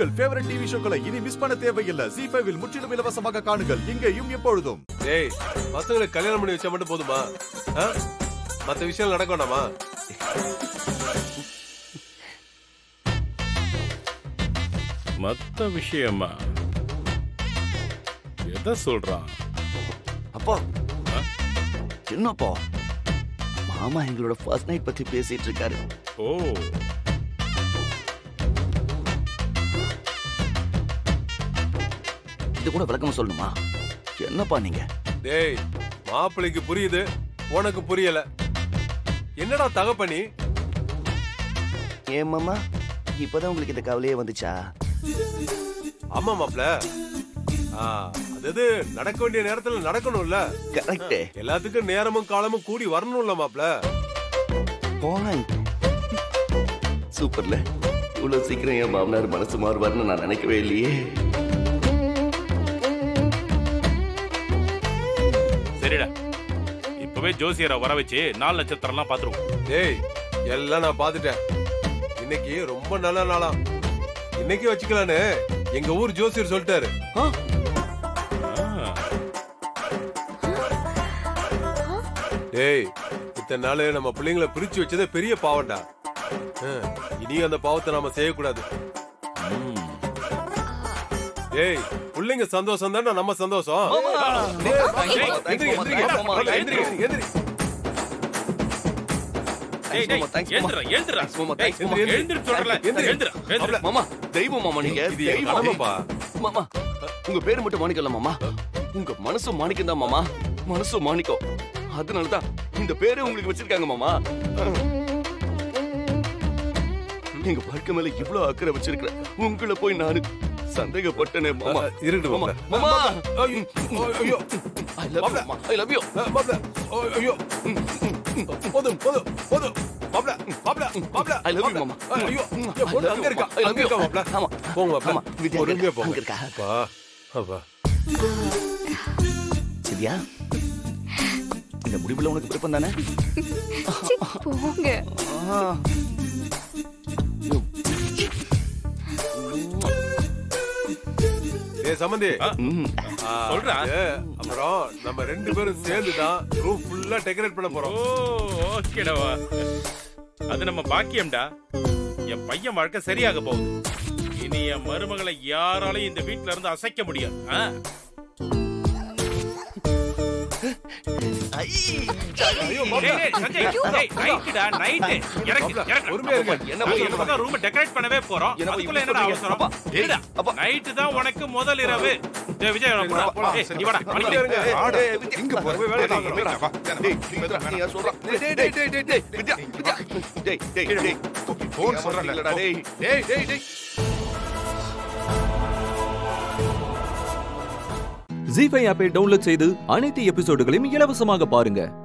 உங்கள் favourite TV ஷோக்களை இனி miss பண்ண தேவையில்லை ஜி ஃபைவில் முற்றிலும் இலவசமாக காணுங்கள் இங்கேயும் எப்பொழுதும் டேய் பசங்களுக்கு கல்யாணம் பண்ணி வச்சா மட்டும் போதுமா ஆ? மத்த விஷயம் நடக்க வேண்டாமா மத்த விஷயமா எதை சொல்றான் அப்பா என்னப்பா மாமா எங்களோட ஃபர்ஸ்ட் நைட் பத்தி பேசிட்டு இருக்காரு ஓ இது கூட விளக்கமா சொல்லணுமா என்னப்பா நீங்க டேய் மாப்பிள்ளைக்கு புரியுது உனக்கு புரியல என்னடா தகப்பனி ஏன் மாமா இப்பதான் உங்களுக்கு இந்த கவலையே வந்துச்சா ஆமா மாப்ள ஆ, அது நடக்க வேண்டிய நேரத்துல நடக்கணும்ல கரெக்ட் எல்லாத்துக்கும் நேரமும் காலமும் கூடி வரணும்ல மாப்ள பாயிண்ட் சூப்பர்ல இவ்வளவு சீக்கிரம் என் மாமனார் மனசு மாறுவார்னு நான் நினைக்கவே இல்லையே சரிடா இப்பவே ஜோசியரை வர வச்சு நாலு நட்சத்திரம்லாம் பாத்துருவோம் டேய் எல்லாம் நான் பாத்துட்டேன் இன்னைக்கு ரொம்ப நல்ல நாளா இன்னைக்கு வச்சுக்கலான்னு எங்க ஊர் ஜோசியர் சொல்லிட்டாரு டேய் இத்தனை நாள் நம்ம பிள்ளைங்களை பிரிச்சு வச்சதே பெரிய பாவம்டா ஆ, இனியும் அந்த பாவத்தை நாம செய்யக்கூடாது டேய் பிள்ளைங்க சந்தோஷம் தானே நம்ம சந்தோஷம் டேய், டேய், எந்திரிங்க, எந்திரிங்க. மாமா, மாப்பிள்ளை, எந்திரிங்க, எந்திரிங்க. டேய், டேய், மாமா, thanks, மாமா. எழுந்துடா, எழுந்துடா. Thanks, மாமா, டேய், thanks, மாமா. எழுந்துரு சொல்றேன்ல. எந்திரி. எழுந்துடா, எழுந்துடா. மாமா தெய்வம் மாமா நீங்க இது என் தெய்வம் கடமைப்பா. மாமா உங்க பேரு மட்டும் மாணிக்கம் இல்ல மாமா உங்க மனசு மாணிக்கம் தான் மாமா மனசு மாணிக்கம் அதனாலதான் இந்த பேரு உங்களுக்கு வச்சிருக்காங்க மாமா எங்க வாழ்க்கை மேல இவ்வளவு அக்கறை வச்சிருக்கிறேன் உங்களை போய் நானு சந்தேகப்பட்டனே மாமா இருக்கட்டும், மாமா மாப்பிள்ளை. மாமா ஐயோ, ஐயோ. ஐ லவ் யூ மாமா ஐ லவ் யூ ஆ, மாப்பிள்ளை. ஐயோ. போதும், போதும், போதும். மாப்பிள்ளை, மாப்பிள்ளை, மாப்பிள்ளை, I love you, மாப்பிள்ளை. மாமா. ஐயோ, I என் பொண்ணு love அங்க you, இருக்கா, மாமா. I love அங்க you. இருக்கா, மாப்பிள்ளை. ஆமா. போங்க, மாப்பிள்ளை. ஆமா, வித்யா பொறுமையா அங்க போங்க. இருக்கா. அப்பா, அப்பா. சரியா இந்த முடிவுல உனக்கு விருப்பம் தானே சி, போங்க ஏய், சம்பந்தி ம். ஆ, சொல்றா. ஏ, அப்புறம் நம்ம ரெண்டு பேரும் சேர்ந்து தான் ரூம் ஃபுல்லா டெக்கரேட் பண்ண ஓ போறோம் ஓகேடா அது நம்ம பாக்கியம்டா என் பையன் வாழ்க்கை சரியாக போகுது இனி என் மருமகளை யாராலையும் இந்த வீட்ல இருந்து அசைக்க முடியாது ஆ? ஐ, ஐயோ, டேய், மாப்பிள்ளை. டேய், சஞ்சய், டேய், நைட்டுடா, நைட்டு. இறக்கு, மாப்பிள்ளை, இறக்கு. பொறுமையா இருங்க. என்ன போய் இந்த பக்கம் ரூமை டெக்கரேட் பண்ணவே போறோம் என்ன போய் அதுக்குள்ள இப்படி என்னடா சொல்றீங்க? அவசரம் அப்பா, இருடா. அப்பா. நைட்டு தான் உனக்கு முதல் இரவு டேய், விஜய் வா, போடா, போடா. ஏய், நீ வாடா, பொறுமையா இருங்க. மணிக்கு. ஆடு. ஏய், வித்யா, இங்க போய் வேலை டேய், பார்க்கணும். வித்யா, வா. டேய், வித்யா, நீ யார் சொல்றா? டேய், டேய், டேய், டேய், டேய், டேய், வித்யா, வித்யா. டேய், டேய், டேய். போன் சொல்றேன்ல. இல்லடா, டேய். டேய் டேய் டேய் ஜி ஃபைவ் ஆப்பை டவுன்லோட் செய்து அனைத்து எபிசோடுகளையும் இலவசமாக பாருங்க